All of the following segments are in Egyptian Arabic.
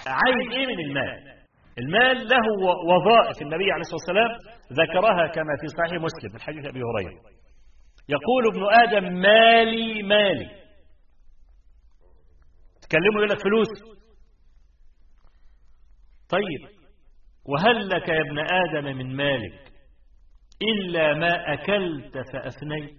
عايز ايه من المال المال له وظائف النبي عليه الصلاة والسلام ذكرها كما في صحيح مسلم من حديث أبي هريرة يقول ابن آدم مالي مالي تكلموا يقول لك فلوس طيب وهل لك يا ابن آدم من مالك إلا ما أكلت فأفنيت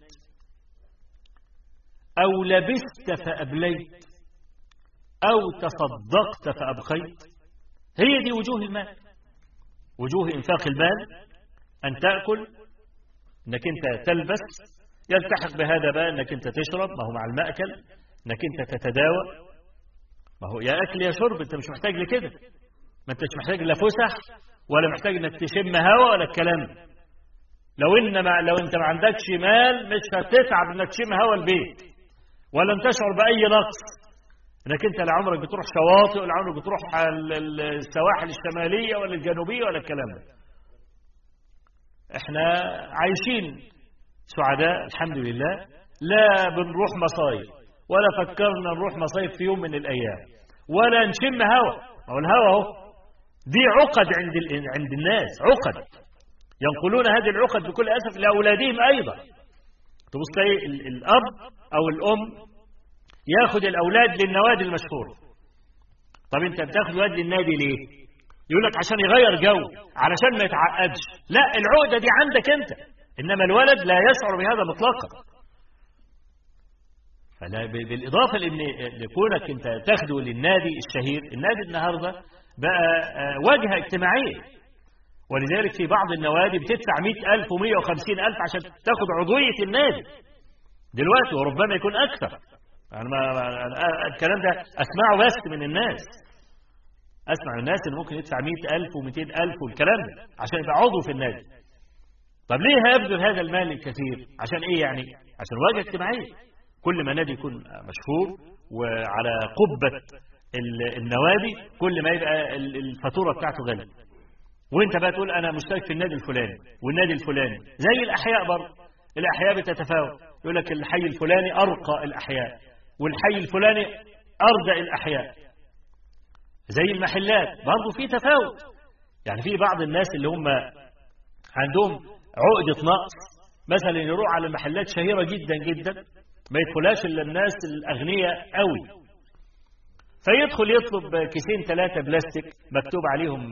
أو لبست فأبليت أو تصدقت فأبقيت هي دي وجوه المال وجوه إنفاق المال أن تأكل أنك أنت تلبس يلتحق بهذا بقى أنك أنت تشرب ما هو مع المأكل أنك أنت تتداوى ما هو يا أكل يا شرب أنت مش محتاج لكده ما أنتش محتاج لا فسح ولا محتاج أنك تشم هوا ولا الكلام لو إن ما لو أنت ما عندكش مال مش هتتعب أنك تشم هوا البيت ولن تشعر بأي نقص انك انت لا عمرك بتروح شواطئ ولا عمرك بتروح السواحل الشمالية ولا الجنوبية ولا الكلام ده احنا عايشين سعداء الحمد لله لا بنروح مصايف ولا فكرنا نروح مصايف في يوم من الايام ولا نشم هوا ما هو الهوا اهو دي عقد عند عند الناس عقد ينقلون هذه العقد بكل اسف لاولادهم ايضا تبص تلاقي الاب او الام ياخد الاولاد للنوادي المشهوره طب انت بتاخد الواد للنادي ليه يقول لك عشان يغير جو علشان ما يتعقدش لا العقده دي عندك انت انما الولد لا يشعر بهذا مطلقا فلا بالاضافه لان لكونك انت تاخده للنادي الشهير النادي النهارده بقى واجهه اجتماعيه ولذلك في بعض النوادي بتدفع 100000 و150000 عشان تاخد عضويه النادي دلوقتي وربما يكون اكثر أنا ما الكلام ده أسمعه بس من الناس أسمع من الناس إن ممكن يدفع 100000 و200000 والكلام ده عشان يبقى عضو في النادي طب ليه هيبذل هذا المال الكثير عشان إيه يعني عشان واجهة اجتماعية كل ما نادي يكون مشهور وعلى قبة النوادي كل ما يبقى الفاتورة بتاعته غالية وانت بقى تقول انا مشترك في النادي الفلاني والنادي الفلاني زي الاحياء برضه الاحياء بتتفاوت يقول لك الحي الفلاني ارقى الاحياء والحي الفلاني أردأ الأحياء زي المحلات برضه في تفاوت يعني في بعض الناس اللي هم عندهم عقدة نقص مثلا يروح على محلات شهيرة جدا جدا ما يدخلهاش إلا الناس الأغنياء قوي فيدخل يطلب كيسين ثلاثة بلاستيك مكتوب عليهم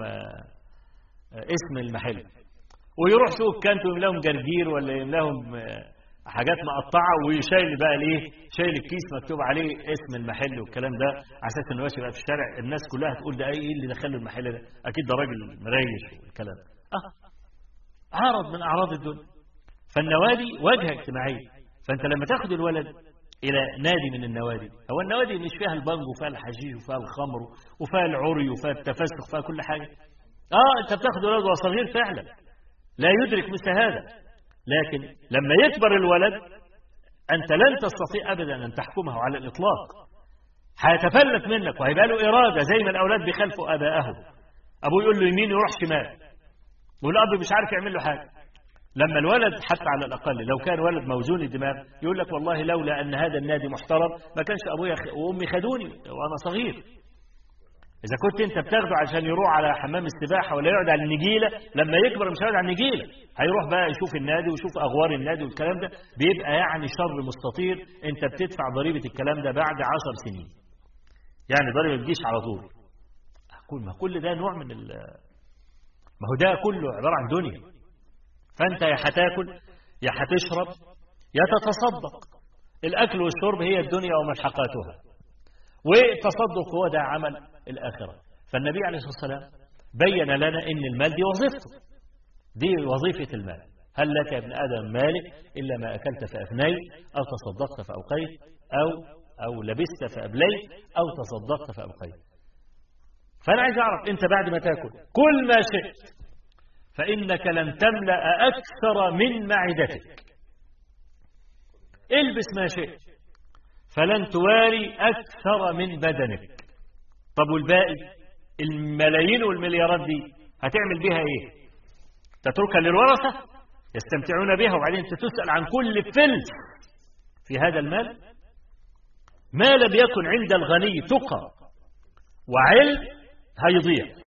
اسم المحل ويروح سوق كانتو يملاهم جرجير ولا يملاهم حاجات مقطعه وشايل بقى ليه شايل الكيس مكتوب عليه اسم المحل والكلام ده على اساس انه ماشي بقى في الشارع الناس كلها تقول ده ايه اللي دخله المحل ده اكيد ده راجل مريش والكلام اه عرض من اعراض الدنيا فالنوادي واجهه اجتماعيه فانت لما تاخد الولد الى نادي من النوادي هو النوادي مش فيها البنج وفيها الحشيش وفيها الخمر وفيها العري وفيها التفسخ وفيها كل حاجه اه انت بتاخد ولد وهو صغير فعلا لا يدرك مثل هذا لكن لما يكبر الولد أنت لن تستطيع أبدا أن تحكمه على الإطلاق هيتفلت منك وهيبقى له إرادة زي ما الأولاد بيخالفوا أبائهم أبوه يقول له يمين يروح شمال والأب مش عارف يعمل له حاجة لما الولد حتى على الأقل لو كان ولد موزون الدماغ يقول لك والله لولا أن هذا النادي محترم ما كانش أبويا وأمي خدوني وأنا صغير إذا كنت أنت بتاخده عشان يروح على حمام السباحة ولا يقعد على النجيلة لما يكبر مش هيقعد على النجيلة هيروح بقى يشوف النادي ويشوف أغوار النادي والكلام ده بيبقى يعني شر مستطير أنت بتدفع ضريبة الكلام ده بعد عشر سنين يعني ضريبة بتجيش على طول كل ما كل ده نوع من ال ما هو ده كله عبارة عن دنيا فأنت يا هتاكل يا هتشرب يا تتصدق الأكل والشرب هي الدنيا وملحقاتها والتصدق هو ده عمل الآخرة فالنبي عليه الصلاة والسلام بين لنا أن المال دي وظيفته دي وظيفة المال هل لك يا ابن آدم مالك إلا ما أكلت فأفنيت أو تصدقت فأبقيت أو أو لبست فأبليت أو تصدقت فأبقيت فأنا عايز أعرف أنت بعد ما تأكل كل ما شئت فإنك لن تملأ أكثر من معدتك البس ما شئت فلن تواري أكثر من بدنك طب والباقي الملايين والمليارات دي هتعمل بها ايه تتركها للورثة يستمتعون بها وبعدين انت تسأل عن كل فلس في هذا المال ما لم يكن عند الغني تقى وعلم هيضيع